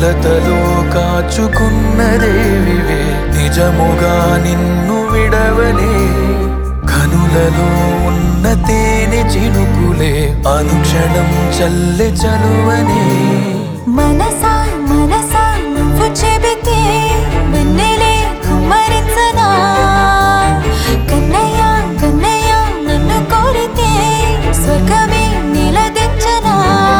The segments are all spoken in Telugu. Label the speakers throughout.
Speaker 1: కలతలో కాచుకున్నదేవివే నిజముగా నిన్ను విడవలే కనులలో ఉన్న తేనె చినుకులే అనుక్షణం చల్లె చలువనే
Speaker 2: మనసా మనసా నువ్వు చెబితే వెన్నెలే కుమ్మరించనా కన్నయ్య కన్నయ్య నన్ను కోరితే స్వర్గమే నిలదించనా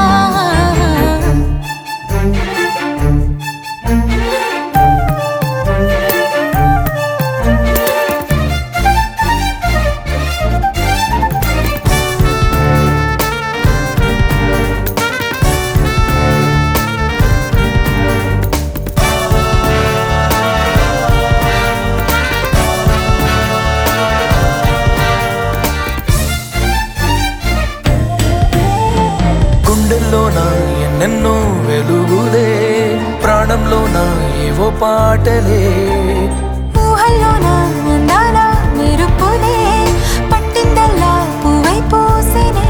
Speaker 1: గుండెల్లోన ఎన్నెన్నో వెలుగులే ప్రాణంలోన ఏవో పాటలే
Speaker 2: ఊహల్లోన అందాల మెరుపులే పట్టిందల్లా పువ్వై పూసినే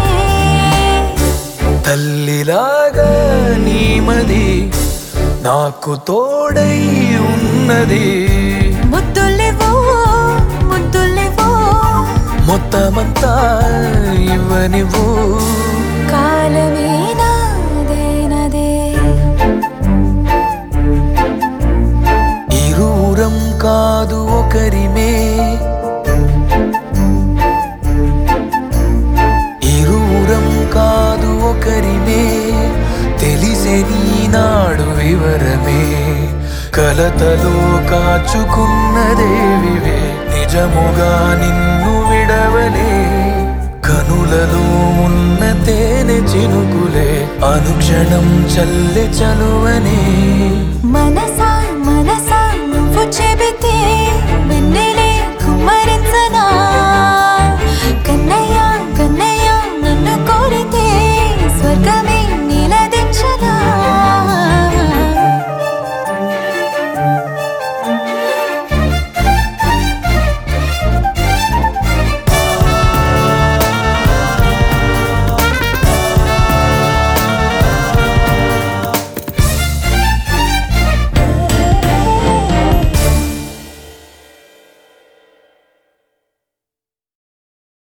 Speaker 1: తల్లిలాగా నీమది నాకు తోడై ఉన్నది
Speaker 2: ముద్దులేవో ముద్దులేవో
Speaker 1: మొత్తమంతా ఇవ్వనివ్వు
Speaker 2: కాలమే నాదేనదే
Speaker 1: ఇరువురం కాదు ఒకరిమే ఇరువురం కాదు ఒకరిమే తెలిసే నీనాడు వివరమే కలతలో కాచుకున్నదేవివే నిజముగా నిన్ను విడవలే కనులలో ఉన్న తేనె చినుకులే అనుక్షణం చల్లె చలువనే
Speaker 2: మనసా మనసా